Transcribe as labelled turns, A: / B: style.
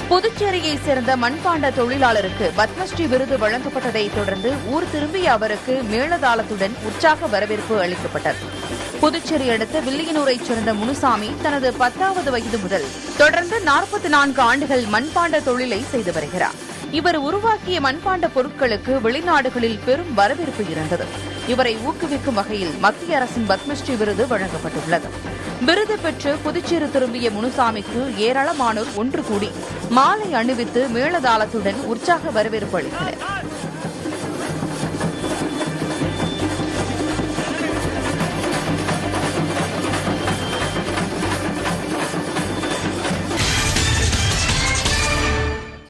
A: புதுச்சேரியை சேர்ந்த மண்பாண்ட தொழிலாளருக்கு பத்மஸ்ரீ விருது வழங்கப்பட்டதை தொடர்ந்து ஊர் திரும்பிய அவருக்கு மேளதாளத்துடன் உற்சாக வரவேற்பு அளிக்கப்பட்டது புதுச்சேரி அடுத்த வில்லியனூரைச் சேர்ந்த முனுசாமி தனது பத்தாவது வயது முதல் தொடர்ந்து நாற்பத்தி நான்கு ஆண்டுகள் மண்பாண்ட தொழிலை செய்து வருகிறார் இவர் உருவாக்கிய மண்பாண்ட பொருட்களுக்கு வெளிநாடுகளில் பெரும் வரவேற்பு இருந்தது இவரை ஊக்குவிக்கும் வகையில் மத்திய அரசின் பத்மஸ்ரீ விருது வழங்கப்பட்டுள்ளது விருது பெற்று புதுச்சேரி திரும்பிய முனுசாமிக்கு ஏராளமானோர் ஒன்று கூடி மாலை அணிவித்து மேளதாளத்துடன் உற்சாக வரவேற்பு அளித்தனர்